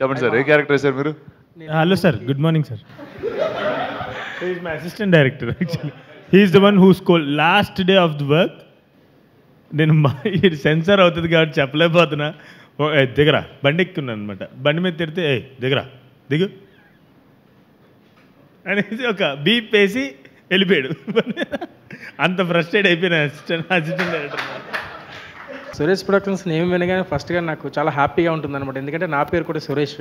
చెప్పండి సార్ ఏ క్యారెక్టర్ వేశారు మీరు hello sir good morning sir is my assistant director actually he is the one who scold last day of the work నేను ఇది censor అవుతుంది కాబట్టి చెప్పలేకపోతున్నా ఓ, ఏ, దిగరా బండి ఎక్కుతున్నాను అనమాట బండి మీద తిడితే ఏ దిగరా దిగు అనేది ఒక బీప్ వేసి వెళ్ళిపోయాడు అంత ఫ్రస్ట్రేట్ అయిపోయిన assistant assistant director Suresh productions name వినగానే ఫస్ట్గా నాకు చాలా హ్యాపీగా ఉంటుంది అనమాట ఎందుకంటే నా పేరు కూడా సురేష్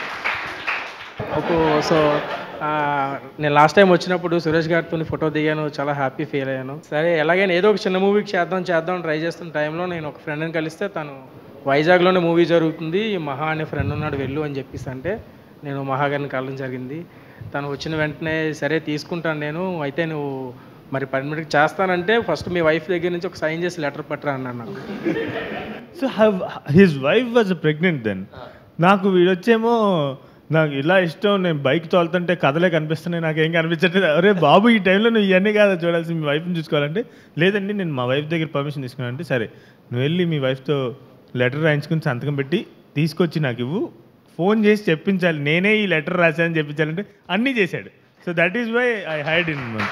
ఒక సో ఆ, నేను లాస్ట్ టైం వచ్చినప్పుడు సురేష్ గారితో ఫోటో దిగాను చాలా హ్యాపీ ఫీల్ అయ్యాను సరే ఎలాగైనా ఏదో ఒక చిన్న మూవీకి చేద్దాం చేద్దాం ట్రై చేస్తున్న టైంలో నేను ఒక ఫ్రెండ్ని కలిస్తే తను వైజాగ్లోనే మూవీ జరుగుతుంది మహా అనే ఫ్రెండ్ ఉన్నాడు వెళ్ళు అని చెప్పేసి అంటే నేను మహా గారిని కలవడం జరిగింది తను వచ్చిన వెంటనే సరే తీసుకుంటాను నేను అయితే నువ్వు మరి పర్మిట్ చేస్తానంటే ఫస్ట్ మీ వైఫ్ దగ్గర నుంచి ఒక సైన్ చేసి లెటర్ పట్టరా అన్నాను నాకు so his wife was pregnant then నాకు వీడొచ్చేమో నాకు ఇలా ఇష్టం నేను బైక్ తోలుతుంటే కథలే కనిపిస్తున్నాయి నాకు ఏం కనిపించట్లేదు అరే బాబు ఈ టైంలో నువ్వు ఇవన్నీ కాదా చూడాల్సి మీ వైఫ్ని చూసుకోవాలంటే లేదండి నేను మా వైఫ్ దగ్గర పర్మిషన్ తీసుకున్నానంటే సరే నువ్వు వెళ్ళి మీ వైఫ్తో లెటర్ రాయించుకుని సంతకం పెట్టి తీసుకొచ్చి నాకు ఇవ్వు ఫోన్ చేసి చెప్పించాలి నేనే ఈ లెటర్ రాశానని చెప్పించాలంటే అన్నీ చేశాడు so that is why I hide in month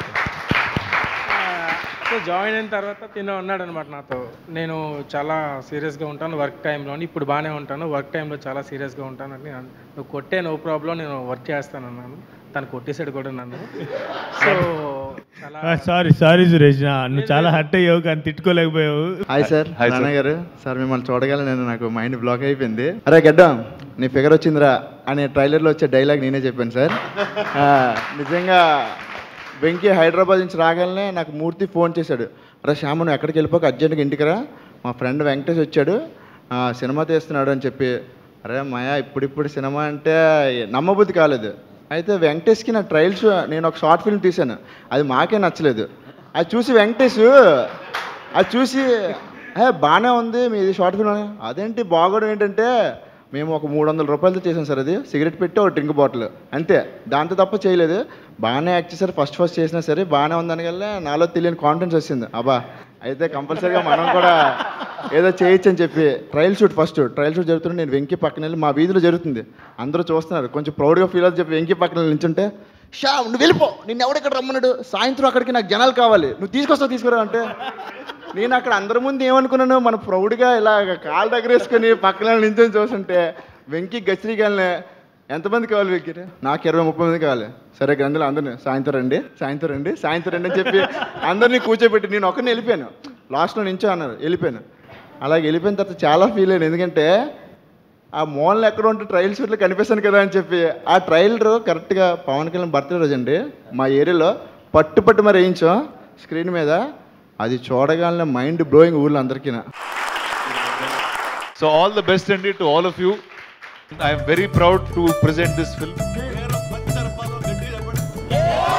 so join అయిన తర్వాత తిన ఉన్నాడు అనమాట నాతో నేను చాలా సీరియస్గా ఉంటాను వర్క్ టైంలో ఇప్పుడు బాగానే ఉంటాను వర్క్ టైంలో చాలా సీరియస్గా ఉంటాను అని అన్- నువ్వు కొట్టే నో ప్రాబ్లం నేను వర్క్ చేస్తాను అన్నాను తను కొట్టేసాడు కూడా నన్ను సో చాలా సారీ సారీ సురేష్ నా- నువ్వు చాలా హర్ట్ అయ్యావు కానీ తిట్టుకోలేకపోయావు హాయ్ సార్ Hi, sir. నాన్న గారు సార్ మిమ్మల్ని చూడగల నేను నాకు మైండ్ బ్లాక్ అయిపోయింది అరే గడ్డం నీ ఫిగర్ వచ్చిందిరా అనే ట్రైలర్లో వచ్చే డైలాగ్ నేనే చెప్పాను సార్ ఆ, నిజంగా వెంకీ హైదరాబాద్ నుంచి రాగానే నాకు మూర్తి ఫోన్ చేశాడు అరే శ్యాము నువ్వు ఎక్కడికి వెళ్ళిపోక అర్జెంట్గా ఇంటికి రా మా ఫ్రెండ్ వెంకటేష్ వచ్చాడు ఆ, సినిమా తీస్తున్నాడు అని చెప్పి అరే మాయా ఇప్పుడిప్పుడు సినిమా అంటే నమ్మబుద్ధి కాలేదు అయితే వెంకటేష్కి నా ట్రయల్స్ నేను ఒక షార్ట్ ఫిల్మ్ తీశాను అది మాకే నచ్చలేదు అది చూసి వెంకటేష్ అది చూసి ఏ బాగానే ఉంది మీది షార్ట్ ఫిల్మ్ అని." అదేంటి బాగోడం ఏంటంటే మేము ఒక మూడు వందల రూపాయలతో చేసాం సార్ అది సిగరెట్ పెట్టి ఒక డ్రింక్ బాటిల్ అంతే దాంతో తప్ప చేయలేదు బాగానే యాక్ట్ చేశారు ఫస్ట్ ఫస్ట్ చేసినా సరే బాగానే ఉందనగల్లా నాలో తెలియని కాన్ఫిడెన్స్ వచ్చింది అబ్బా అయితే కంపల్సరీగా మనం కూడా ఏదో చేయొచ్చు అని చెప్పి trial shoot first trial shoot జరుగుతుంటే నేను వెంకీ పక్కన వెళ్ళి మా వీధిలో జరుగుతుంది అందరూ చూస్తున్నారు కొంచెం ప్రౌడ్గా ఫీల్ అవుతుంది చెప్పి వెంకీ పక్కన నిల్చుంటే షా నువ్వు వెళ్ళిపో నిన్ను ఎవడెక్కడ రమ్మన్నాడు సాయంత్రం అక్కడికి నాకు జనాలు కావాలి నువ్వు తీసుకొస్తావు తీసుకురా అంటే నేను అక్కడ అందరి ముందు ఏమనుకున్నాను మన ప్రౌడ్గా ఇలా కాలు దగ్గర వేసుకొని పక్కన నించొని చూస్తుంటే వెంకీ గచ్చిరిగానే ఎంతమంది కావాలి వెంకీ నాకు ఇరవై ముప్పై మంది కావాలి సరే గ్రంథులు అందరిని సాయంత్రం రండి సాయంత్రం రండి సాయంత్రం రండి అని చెప్పి అందరినీ కూర్చోబెట్టి నేను ఒక్కరిని వెళ్ళిపోయాను లాస్ట్లో నుంచో అన్నారు వెళ్ళిపోయాను అలాగే వెళ్ళిపోయిన తర్వాత చాలా ఫీల్ అయ్యాను ఎందుకంటే ఆ మోన్లు ఎక్కడ ఉంటే ట్రయల్ షూట్లు కనిపిస్తాను కదా అని చెప్పి ఆ ట్రయలర్ కరెక్ట్గా పవన్ కళ్యాణ్ బర్త్డే రోజు అండి మా ఏరియాలో పట్టు పట్టు మరి వేయించాం స్క్రీన్ మీద అది చూడగానే మైండ్ బ్లోయింగ్ ఊళ్ళో అందరికీ సో ఆల్ ద బెస్ట్ అండి to all of you I'm very proud to present this film